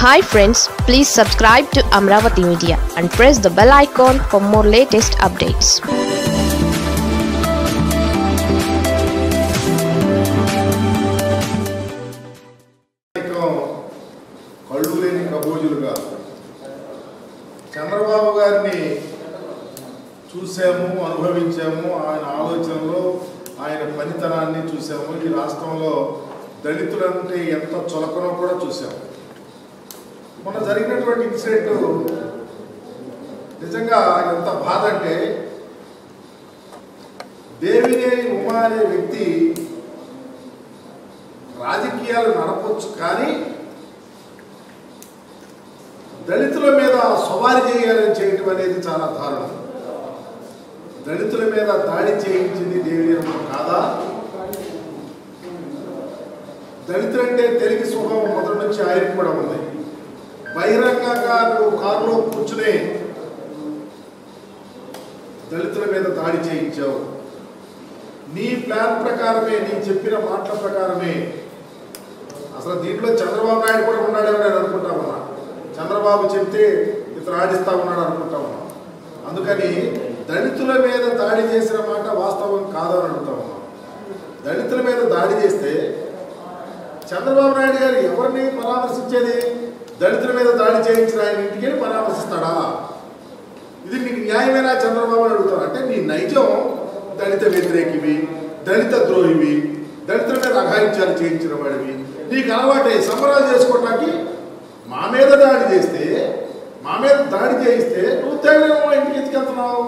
Hi friends please subscribe to Amaravati media and press the bell icon for more latest updates నాయకం కళ్ళు లేని కబోజులుగా చంద్రబాబు గారిని చూసాము అనుభవించాము ఆయన ఆలోచనలో ఆయన పనితనాన్ని చూసాము ఈ రాష్ట్రంలో దళితులంటే ఎంత చులకనో కూడా చూసాము మొన్న జరిగినటువంటి ఇన్సిడెంట్ నిజంగా ఎంత బాధ అంటే దేవినేని ఉమా అనే వ్యక్తి రాజకీయాలు నడపొచ్చు కానీ దళితుల మీద సవారీ చేయాలని చేయటం అనేది చాలా దారుణం దళితుల మీద దాడి చేయించింది దేవినేని కాదా దళితులంటే తెలుగు సుఖం మొదటి నుంచి ఆయనకు కూడా ఉంది బహిరంగంగా నువ్వు కారులో కూర్చుని దళితుల మీద దాడి చేయించావు నీ ప్లాన్ ప్రకారమే నీ చెప్పిన మాటల ప్రకారమే అసలు దీంట్లో చంద్రబాబు నాయుడు కూడా ఉన్నాడేమో నేను అనుకుంటా ఉన్నా చంద్రబాబు చెప్తే ఇతను ఆడిస్తా ఉన్నాడు అనుకుంటా ఉన్నా అందుకని దళితుల మీద దాడి చేసిన మాట వాస్తవం కాదని అడుగుతా ఉన్నా దళితుల మీద దాడి చేస్తే చంద్రబాబు నాయుడు గారు ఎవరిని పరామర్శించేది దళితుల మీద దాడి చేయించిన ఆయన ఇంటికి వెళ్ళి పరామర్శిస్తాడా ఇది నీకు న్యాయమేనా చంద్రబాబు అని అడుగుతాను అంటే నీ నైజం దళిత వ్యతిరేకివి దళిత ద్రోహివి దళితుల మీద అఘాయిత్యాలు చేయించిన వాడివి నీకు అలవాటే సంబరాలు చేసుకోవటానికి మా మీద దాడి చేస్తే మా మీద దాడి చేయిస్తే నువ్వు తేలిన ఇంటికి ఎత్తుకెళ్తున్నావు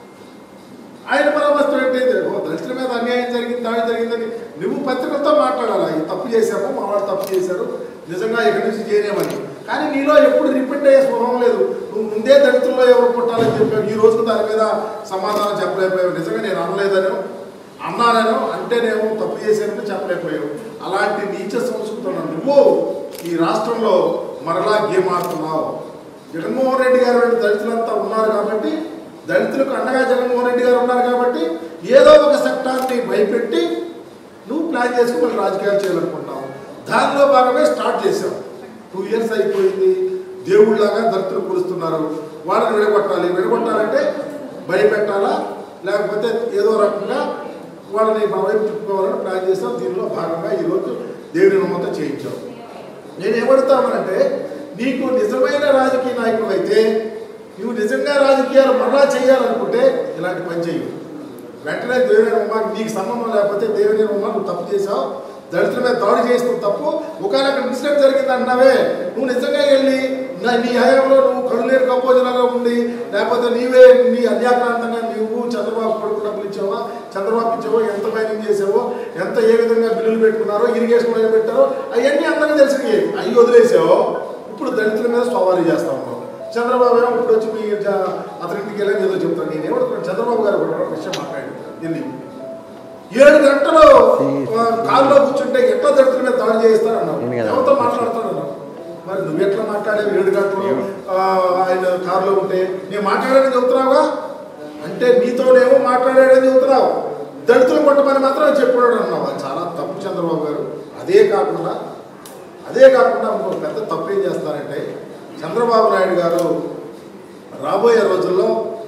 ఆయన పరామర్శం ఏంటైతే ఓ దళితుల మీద అన్యాయం జరిగింది దాడి జరిగిందని నువ్వు పత్రికలతో మాట్లాడాలి ఈ తప్పు చేశాము మా వాళ్ళు తప్పు చేశారు నిజంగా ఇక్కడి నుంచి చేయలేమని కానీ నీలో ఎప్పుడు రిపీట్ అయ్యే స్వభావం లేదు నువ్వు ముందే దళితుల్లో ఎవరు పుట్టాలని చెప్పావు ఈ రోజు దాని మీద సమాధానం చెప్పలేకపోయావు నిజంగా నేను అనలేదనో అన్నానో అంటేనేమో తప్పు చేశానని చెప్పలేకపోయావు అలాంటి నీచ సంస్కృతం నువ్వు ఈ రాష్ట్రంలో మరలా గేమ్ ఆడుతున్నావు జగన్మోహన్ రెడ్డి గారు వంటి దళితులంతా ఉన్నారు కాబట్టి దళితులకు అండగా జగన్మోహన్ రెడ్డి గారు ఉన్నారు కాబట్టి ఏదో ఒక సెక్టార్ని భయపెట్టి నువ్వు ప్లాన్ చేసుకుని మళ్ళీ రాజకీయాలు చేయాలనుకుంటావు దానిలో భాగమే స్టార్ట్ చేసావు టూ ఇయర్స్ అయిపోయింది దేవుళ్ళలాగా దళితులు కొలుస్తున్నారు వాళ్ళని విడగొట్టాలి విడగొట్టాలంటే భయపెట్టాలా లేకపోతే ఏదో రకంగా వాళ్ళని మా వైపు తిప్పుకోవాలని ప్లాన్ చేసాం దీనిలో భాగంగా ఈరోజు దేవుని నమ్మతో చేయించాం నేను ఏమడుతామనంటే నీకు నిజమైన రాజకీయ నాయకుడు అయితే నువ్వు నిజంగా రాజకీయాలు మరలా చేయాలనుకుంటే ఇలాంటి పని చెయ్యి వెంటనే దేవినేని ఉమ్మ నీకు సంబంధం లేకపోతే దేవినేని ఉమ్మ నువ్వు తప్పు చేసావు దళితుల మీద దాడి చేస్తావు తప్పు ఒకవేళ ఇన్సిడెంట్ జరిగింది అంటున్నావే నువ్వు నిజంగా వెళ్ళి నా- నీ హయాంలో నువ్వు కడులేరు కపోజలాగా ఉండి లేకపోతే నీవే నీ అన్యాక్రాంతంగా నువ్వు చంద్రబాబు కొడుకు డబ్బులు ఇచ్చావా చంద్రబాబు ఇచ్చావో ఎంత మైనింగ్ చేసావో ఎంత ఏ విధంగా బిల్లులు పెట్టుకున్నారో ఇరిగేషన్ వైపు పెట్టారో అవన్నీ అందరికీ తెలిసినవి అవి వదిలేసావో ఇప్పుడు దళితుల మీద సవారీ చేస్తా ఉన్నావు చంద్రబాబు ఏమో ఇప్పుడు వచ్చి మీ జ- అతని ఇంటికి వెళ్ళని ఏదో చెప్తాను నేను ఏమడుతున్నాను చంద్రబాబు గారు కూడా ఒక విషయం మాట్లాడి ఢిల్లీ ఏడు గంటలు ఆ, కారులో కూర్చుంటే ఎట్లా దళితుల మీద దాడి చేయిస్తారన్నావు నేను కదా. ఎవరితో మాట్లాడతాడన్నావు మరి నువ్వు ఎట్లా మాట్లాడేవి ఏడు గంటలు ఆ, ఆయన కారులో ఉంటే నేను మాట్లాడాలని చెబుతున్నావుగా అంటే నీతోనేమో మాట్లాడాడని చెబుతున్నావు దళితులు కొట్టమని మాత్రం చెప్పాడు అన్నావు అది చాలా తప్పు చంద్రబాబు గారు అదే కాకుండా అదే కాకుండా ఇంకో పెద్ద తప్పు ఏం చేస్తారంటే చంద్రబాబు నాయుడు గారు రాబోయే రోజుల్లో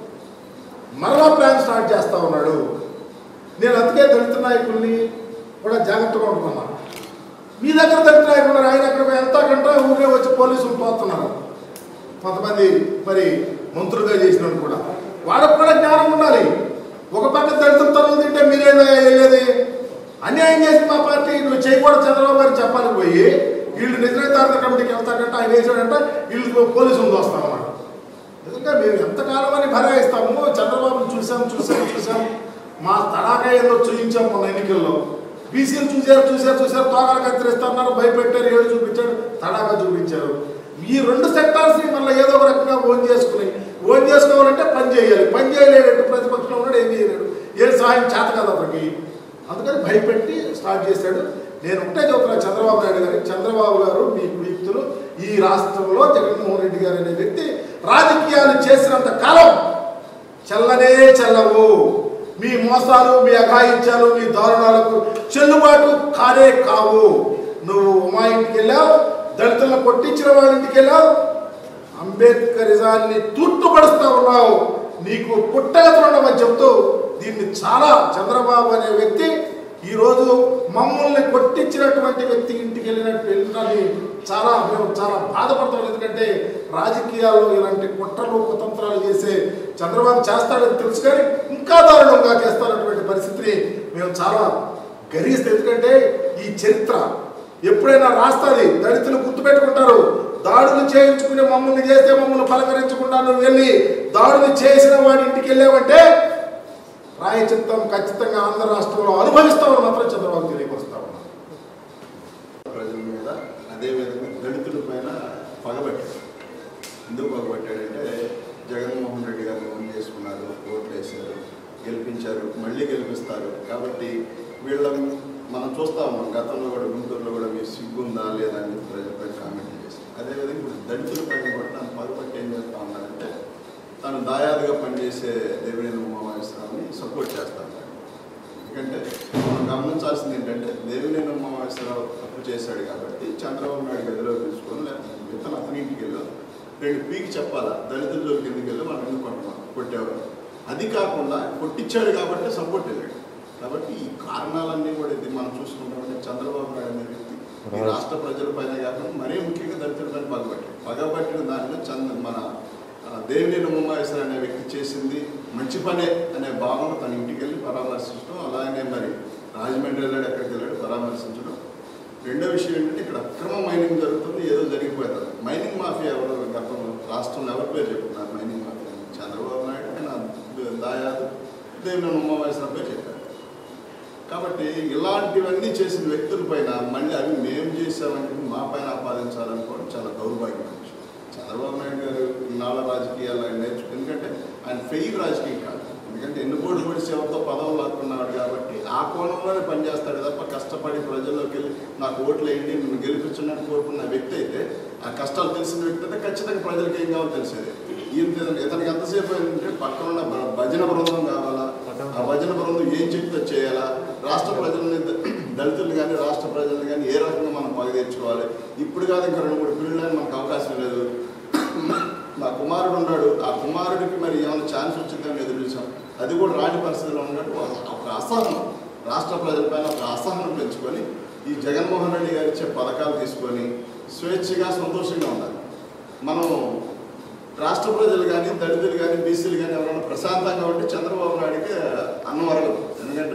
మరలా ప్లాన్ స్టార్ట్ చేస్తా ఉన్నాడు నేను అందుకే దళిత నాయకుల్ని కూడా జాగ్రత్తగా ఉంటున్నాను మీ దగ్గర దళిత నాయకులు ఉన్నారు ఆయన అక్కడ వెళ్తా కంటే ఊరే వచ్చి పోలీసులు పోతున్నారు కొంతమంది మరి మంత్రులుగా చేసిన కూడా వాళ్ళకు కూడా జ్ఞానం ఉండాలి ఒక పక్క దళితులు తరువు తింటే మీరేదో వెళ్ళేది అన్యాయం చేసి మా పార్టీ నువ్వు చేయకూడదు చంద్రబాబు గారు చెప్పాలి పోయి వీళ్ళు నిజాయితీ కమిటీకి వెళ్తారంటే ఆయన వేసాడంటే వీళ్ళు పోలీసులు దోస్తామన్నమాట నిజంగా మేము ఎంతకాలం అని భరాయిస్తాము చంద్రబాబును చూసాం చూసాం చూసాం మా తడాకా ఏదో చూపించాం మొన్న ఎన్నికల్లో బీసీలు చూశారు చూశారు చూశారు తోకలు కత్తిరిస్తున్నారు భయపెట్టారు ఏడు చూపించారు తడాకా చూపించారు ఈ రెండు సెక్టార్స్ని మళ్ళీ ఏదో ఒక రకంగా ఓన్ చేసుకుని ఓన్ చేసుకోవాలంటే పని చేయాలి పని చేయలేడు ప్రతిపక్షంలో ఉన్నాడు ఏం చేయలేడు ఏం సహాయం చేత కదా ఒకటి అందుకని భయపెట్టి స్టార్ట్ చేశాడు నేను ఒకటే చెబుతున్నా చంద్రబాబు నాయుడు గారికి చంద్రబాబు గారు మీ వ్యక్తులు ఈ రాష్ట్రంలో జగన్మోహన్ రెడ్డి గారు అనే వ్యక్తి రాజకీయాలు చేసినంత కాలం చెల్లనే చెల్లవు మీ మోసాలు మీ అఘాయిత్యాలు మీ దారుణాలకు చెల్లుబాటు కానే కావు నువ్వు ఉమా ఇంటికి వెళ్ళావు దళితులను కొట్టించిన వాళ్ళ ఇంటికి వెళ్ళావు అంబేద్కరిజాన్ని తూర్తుపడుస్తా ఉన్నావు నీకు పుట్టగతులుండమని చెప్తూ దీన్ని చాలా చంద్రబాబు అనే వ్యక్తి ఈరోజు మమ్మల్ని కొట్టించినటువంటి వ్యక్తి ఇంటికి వెళ్ళినట్టు వెళ్ళినని చాలా మేము చాలా బాధపడతాం ఎందుకంటే రాజకీయాల్లో ఇలాంటి కుట్రలు కుతంత్రాలు చేసే చంద్రబాబు చేస్తాడని తెలుసు కానీ ఇంకా దారుణంగా చేస్తారన్నటువంటి పరిస్థితిని మేము చాలా గర్హిస్తాం ఎందుకంటే ఈ చరిత్ర ఎప్పుడైనా రాస్తుంది దళితులు గుర్తుపెట్టుకుంటారు దాడులు చేయించుకుని మమ్మల్ని చేస్తే మమ్మల్ని పలకరించకుండా నువ్వు వెళ్ళి దాడులు చేసిన వాడి ఇంటికి వెళ్ళావంటే ప్రాయచిత్తం ఖచ్చితంగా ఆంధ్ర రాష్ట్రంలో అనుభవిస్తామని మాత్రం చంద్రబాబు తెలియపరుస్తా ఉన్నాం ప్రజల మీద అదేవిధంగా దళితుల పైన పగబట్టాడు ఎందుకు పగబట్టాడంటే జగన్మోహన్ రెడ్డి గారు ఓన్ చేసుకున్నారు ఓట్లు వేశారు గెలిపించారు మళ్ళీ గెలిపిస్తారు కాబట్టి వీళ్ళ మనం చూస్తా ఉన్నాం గతంలో కూడా గుంటూరులో కూడా మీరు సిగ్గుందా లేదా అని ప్రజలపై కామెంట్ చేసి అదేవిధంగా ఇప్పుడు దళితుల పైన కూడా తను పగబట్టి ఏం చేస్తా ఉన్నారంటే తను దాయాదుగా పనిచేసే దేవినేని ఉమామహేశ్వరరావుని సపోర్ట్ చేస్తా ఉన్నాడు ఎందుకంటే మనం గమనించాల్సింది ఏంటంటే దేవినేని ఉమామహేశ్వరరావు తప్పు చేశాడు కాబట్టి చంద్రబాబు నాయుడు గదిలో పిలుచుకొని లేకపోతే ఇతను అతని ఇంటికి వెళ్ళి రెండు పీకి చెప్పాలా దళితుల జోలికి ఎందుకు వెళ్ళి మనం ఎందుకు కొట్టమా కొట్టేవారు అది కాకుండా కొట్టించాడు కాబట్టి సపోర్ట్ వెళ్ళాడు కాబట్టి ఈ కారణాలన్నీ కూడా ఇది మనం చూసుకుంటామంటే చంద్రబాబు నాయుడు అనే వ్యక్తి ఈ రాష్ట్ర ప్రజల పైన కాకుండా మరీ ముఖ్యంగా దళితుల పైన పగబట్టాడు పగబట్టిన దానిలో చంద్ర మన ఆ, దేవినేని ఉమామహేశ్వర అనే వ్యక్తి చేసింది మంచి పనే అనే భావన తన ఇంటికి వెళ్ళి పరామర్శించడం అలాగే మరి రాజమండ్రి వెళ్ళాడు ఎక్కడికి వెళ్ళాడు పరామర్శించడం రెండో విషయం ఏంటంటే ఇక్కడ అక్రమ మైనింగ్ జరుగుతుంది ఏదో జరిగిపోతుంది మైనింగ్ మాఫియా ఎవరు గతంలో రాష్ట్రంలో ఎవరి పేరు చెప్తున్నారు మైనింగ్ మాఫియా చంద్రబాబు నాయుడు ఆయన దాయాదు దేవినేని ఉమామహేశ్వర పేరు చెప్పారు కాబట్టి ఇలాంటివన్నీ చేసిన వ్యక్తుల పైన మళ్ళీ అవి మేము చేసామని మా పైన ఆపాదించాలనుకోవడం చాలా దౌర్భాగ్యం విషయం. చంద్రబాబు నాయుడు గారు ఇన్నాళ్ళ రాజకీయాలు ఆయన నేర్చుకు ఎందుకంటే ఆయన ఫెయిల్ రాజకీయం కాదు ఎందుకంటే ఎన్ని కోట్లు పడి సేవతో పదవులు లాక్కున్నాడు కాబట్టి ఆ కోణంలోనే పనిచేస్తాడు తప్ప కష్టపడి ప్రజల్లోకి వెళ్ళి నాకు ఓట్లు వేయండి నన్ను గెలిపించడానికి కోరుకున్న వ్యక్తి అయితే ఆ కష్టాలు తెలిసిన వ్యక్తి అయితే ఖచ్చితంగా ప్రజలకు ఏం కావాలో తెలిసేది ఈయన ఇతనికి ఎంతసేపు ఏంటంటే పక్కన ఉన్న భ- భజన బృందం కావాలా ఆ భజన బృందం ఏం చెప్తే చేయాలా రాష్ట్ర ప్రజలని ద- దళితులు కానీ రాష్ట్ర ప్రజలను కానీ ఏ రకంగా మనం పగ తెచ్చుకోవాలి ఇప్పుడు కాదు ఇంకా రెండు మూడు పిల్లలు మనకు అవకాశం లేదు నా కుమారుడు ఉన్నాడు ఆ కుమారుడికి మరి ఏమైనా ఛాన్స్ వచ్చిందని ఎదురు చూసాం అది కూడా రాని పరిస్థితిలో ఉన్నట్టు ఒక- ఒక అసహనం రాష్ట్ర ప్రజలపైన ఒక అసహనం పెంచుకొని ఈ జగన్మోహన్ రెడ్డి గారు ఇచ్చే పథకాలు తీసుకొని స్వేచ్ఛగా సంతోషంగా ఉండాలి మనం రాష్ట్ర ప్రజలు కానీ దళితులు కానీ బీసీలు కానీ ఎవరైనా ప్రశాంతంగా ఉంటే చంద్రబాబు నాయుడికి అన్నం అరగదు ఎందుకంటే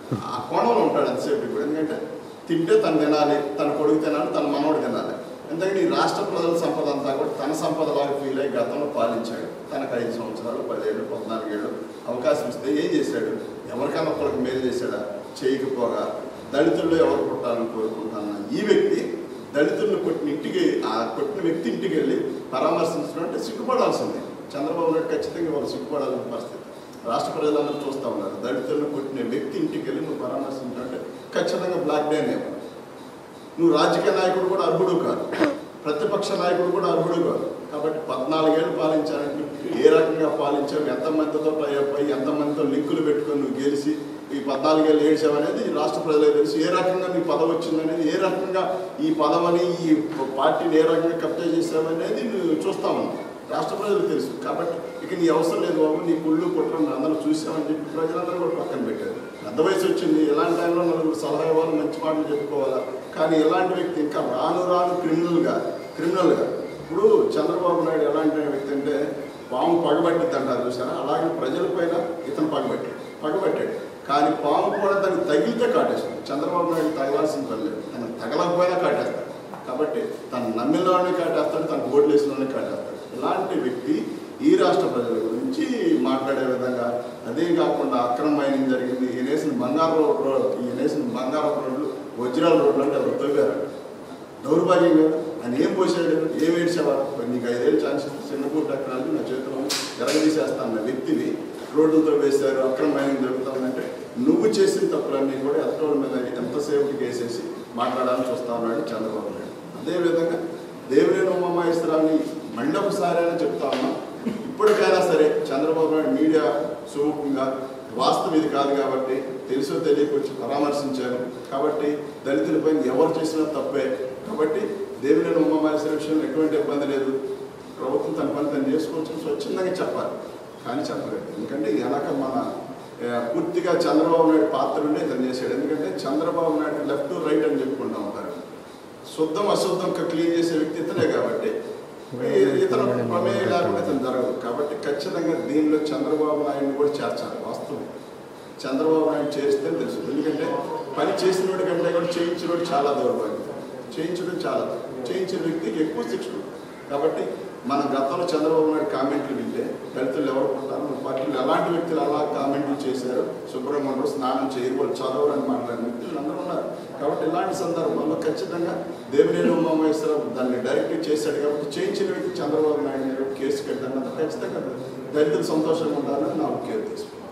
ఆ కోణంలో ఉంటాడు ఎంతసేపు ఇప్పుడు ఎందుకంటే తింటే తను తినాలి తన కొడుకు తినాలి తన మనవడు తినాలి ఎందుకంటే ఈ రాష్ట్ర ప్రజల సంపద అంతా కూడా తన సంపదలాగా ఫీల్ అయ్యి గతంలో పాలించాడు తనకు ఐదు సంవత్సరాలు పదిహేడు పద్నాలుగేళ్ళు అవకాశం ఇస్తే ఏం చేశాడు ఎవరికైనా ఒకరికి మేలు చేశాడా చేయకపోగా దళితుల్లో ఎవరు పుట్టాలని కోరుకుంటున్న ఈ వ్యక్తి దళితులను కొట్టిన ఇంటికి ఆ కొట్టిన వ్యక్తి ఇంటికి వెళ్ళి పరామర్శించడం అంటే సిగ్గుపడాల్సింది చంద్రబాబు నాయుడు ఖచ్చితంగా వాళ్ళు సిగ్గుపడాల్సిన పరిస్థితి రాష్ట్ర ప్రజలందరూ చూస్తూ ఉన్నారు దళితులను కొట్టిన వ్యక్తి ఇంటికి వెళ్ళి నువ్వు పరామర్శించడం అంటే ఖచ్చితంగా బ్లాక్ డే అనేవాడు నువ్వు రాజకీయ నాయకుడు కూడా అర్హుడు కాదు ప్రతిపక్ష నాయకుడు కూడా అర్హుడు కాదు కాబట్టి పద్నాలుగేళ్ళు పాలించాలంటే ఏ రకంగా పాలించావు ఎంతమందితో టైప్ అయ్యి ఎంతమందితో లింకులు పెట్టుకొని నువ్వు గెలిచి ఈ పద్నాలుగేళ్ళు ఏడ్చావు అనేది రాష్ట్ర ప్రజలకు తెలుసు ఏ రకంగా నీ పదవి వచ్చిందనేది ఏ రకంగా ఈ పదవిని ఈ పార్టీని ఏ రకంగా కబ్జా చేసావనేది నువ్వు చూస్తా ఉన్నావు రాష్ట్ర ప్రజలకు తెలుసు కాబట్టి ఇక నీ అవసరం లేదు బాబు నీ కుళ్ళు కుట్రం అందరూ చూసామని చెప్పి ప్రజలందరూ కూడా పక్కన పెట్టారు పెద్ద వయసు వచ్చింది ఇలాంటి టైంలో నలుగురు సలహా ఇవ్వాలి మంచి మాటలు చెప్పుకోవాలా కానీ ఇలాంటి వ్యక్తి ఇంకా రాను రాను క్రిమినల్గా క్రిమినల్గా ఇప్పుడు చంద్రబాబు నాయుడు ఎలాంటి వ్యక్తి అంటే పాము పగబట్టిద్ది అంటారు చూసారా అలాగే ప్రజలపైన ఇతను పగబట్టాడు పగబట్టాడు కానీ పాము కూడా దానికి తగిలితే కాటేస్తుంది చంద్రబాబు నాయుడు తగలాల్సిన పని లేదు తనకు తగలకపోయినా కాటేస్తాడు కాబట్టి తను నమ్మిన వాళ్ళని కాటేస్తాడు తనకు ఓట్లు వేసిన వాళ్ళని కాటేస్తాడు ఇలాంటి వ్యక్తి ఈ రాష్ట్ర ప్రజల గురించి మాట్లాడే విధంగా అదే కాకుండా అక్రమ మైనింగ్ జరిగింది ఈయన వేసిన బంగారు రోడ్లు ఈయన వేసిన బంగారం రోడ్లు వజ్రాల రోడ్లు అంటే ఎవరు తవ్వారు దౌర్భాగ్యం కదా ఆయన ఏం పోసాడు ఏం ఏడ్చేవారు నీకు ఐదేళ్ళు ఛాన్స్ ఇస్తే చిన్న పూట టెక్నాలజీ నా చేతిలో ఎరగదీసేస్తాను అన్న వ్యక్తిని రోడ్లతో వేశారు అక్రమ మైనింగ్ జరుగుతుందంటే నువ్వు చేసిన తప్పులన్నీ కూడా ఎత్తోళ్ళ మీద ఎంతసేపుకి వేసేసి మాట్లాడాలని చూస్తా ఉన్నాడు చంద్రబాబు నాయుడు అదేవిధంగా దేవినేని ఉమామహేశ్వరాన్ని మళ్ళీ ఒకసారి అని చెప్తా ఉన్నాం ఇప్పటికైనా సరే చంద్రబాబు నాయుడు మీడియా సుముఖంగా వాస్తవం ఇది కాదు కాబట్టి తెలుసో తెలియక వచ్చి పరామర్శించారు కాబట్టి దళితులపై ఎవరు చేసినా తప్పే కాబట్టి దేవినేని ఉమామహేశ్వర విషయంలో ఎటువంటి ఇబ్బంది లేదు ప్రభుత్వం తన పని తను చేసుకోవచ్చు స్వచ్ఛందంగా చెప్పాలి కానీ చెప్పలేదు ఎందుకంటే వెనక మన ఆ, పూర్తిగా చంద్రబాబు నాయుడు పాత్ర ఉండే ఇతను చేశాడు ఎందుకంటే చంద్రబాబు నాయుడు లెఫ్ట్ రైట్ అని చెప్పుకుంటా ఉంటారు శుద్ధం అశుద్ధం క్లీన్ చేసే వ్యక్తి ఇతనే కాబట్టి ఈ- ఇతను ప్రమేయం లేకుండా ఇతను జరగదు కాబట్టి ఖచ్చితంగా దీనిలో చంద్రబాబు నాయుడిని కూడా చేర్చాలి వాస్తవం చంద్రబాబు నాయుడు చేస్తే తెలుసు ఎందుకంటే పని చేసినోడి కంటే కూడా చేయించినోడు చాలా దౌర్భాగ్యం చేయించడం చాలా చేయించిన వ్యక్తికి ఎక్కువ శిక్ష ఉంటుంది. కాబట్టి మన గతంలో చంద్రబాబు నాయుడు కామెంట్లు వింటే దళితులు ఎవరు ఉంటారు మన పార్టీలో ఎలాంటి వ్యక్తులు అలా కామెంట్లు చేశారు సుబ్రహ్మణ్యం స్నానం చేయరు వాళ్ళు చదవరు అని మాట్లాడిన వ్యక్తులు అందరూ ఉన్నారు కాబట్టి ఇలాంటి సందర్భంలో ఖచ్చితంగా దేవినేని ఉమామహేశ్వరరావు దాన్ని డైరెక్ట్ చేశాడు కాబట్టి చేయించిన వ్యక్తి చంద్రబాబు నాయుడు మీద కేసు కట్టాను ఖచ్చితంగా దళితులు సంతోషంగా ఉండాలని నా ముఖ్య ఉద్దేశం